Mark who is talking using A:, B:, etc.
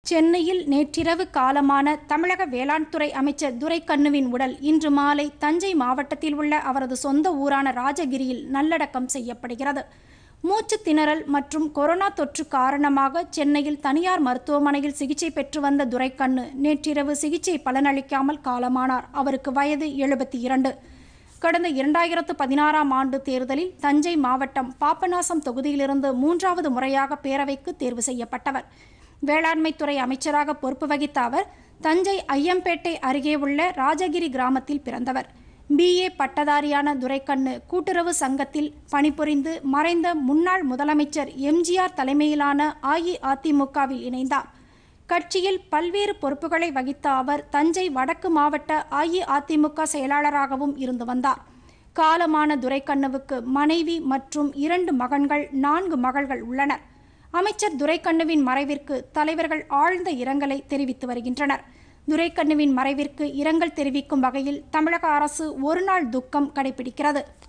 A: சென்னையில் நேற்றிரவு காலமான தமிழக வேளாண் துறை அமைச்சர் துரைக்கண்ணுவின் உடல் இன்று மாலை தஞ்சை மாவட்டத்தில் உள்ள அவரது சொந்த ஊரான ராஜகிரியில் நல்லடக்கம் செய்யப்படுகிறது மூச்சு திணறல் மற்றும் கொரோனா தொற்று காரணமாக சென்னையில் தனியார் மருத்துவமனையில் சிகிச்சை பெற்று வந்த துரைக்கண்ணு நேற்றிரவு சிகிச்சை பலனளிக்காமல் காலமானார் அவருக்கு வயது எழுபத்தி இரண்டு கடந்த இரண்டாயிரத்து பதினாறாம் ஆண்டு தேர்தலில் தஞ்சை மாவட்டம் பாபநாசம் தொகுதியிலிருந்து மூன்றாவது முறையாக பேரவைக்கு தேர்வு செய்யப்பட்டவர் வேளாண்மைத்துறை அமைச்சராக பொறுப்பு வகித்த அவர் தஞ்சை ஐயம்பேட்டை அருகே உள்ள ராஜகிரி கிராமத்தில் பிறந்தவர் பிஏ பட்டதாரியான துரைக்கண்ணு கூட்டுறவு சங்கத்தில் பணிபுரிந்து மறைந்த முன்னாள் முதலமைச்சர் எம்ஜிஆர் தலைமையிலான அஇஅதிமுகவில் இணைந்தார் கட்சியில் பல்வேறு பொறுப்புகளை வகித்த அவர் தஞ்சை வடக்கு மாவட்ட அஇஅதிமுக செயலாளராகவும் இருந்து வந்தார் காலமான துரைக்கண்ணுவுக்கு மனைவி மற்றும் இரண்டு மகன்கள் நான்கு மகள்கள் உள்ளனர் அமைச்சர் துரைக்கண்ணுவின் மறைவிற்கு தலைவர்கள் ஆழ்ந்த இரங்கலை தெரிவித்து வருகின்றனர் துரைக்கண்ணுவின் மறைவிற்கு இரங்கல் தெரிவிக்கும் வகையில் தமிழக அரசு ஒருநாள் துக்கம் கடைபிடிக்கிறது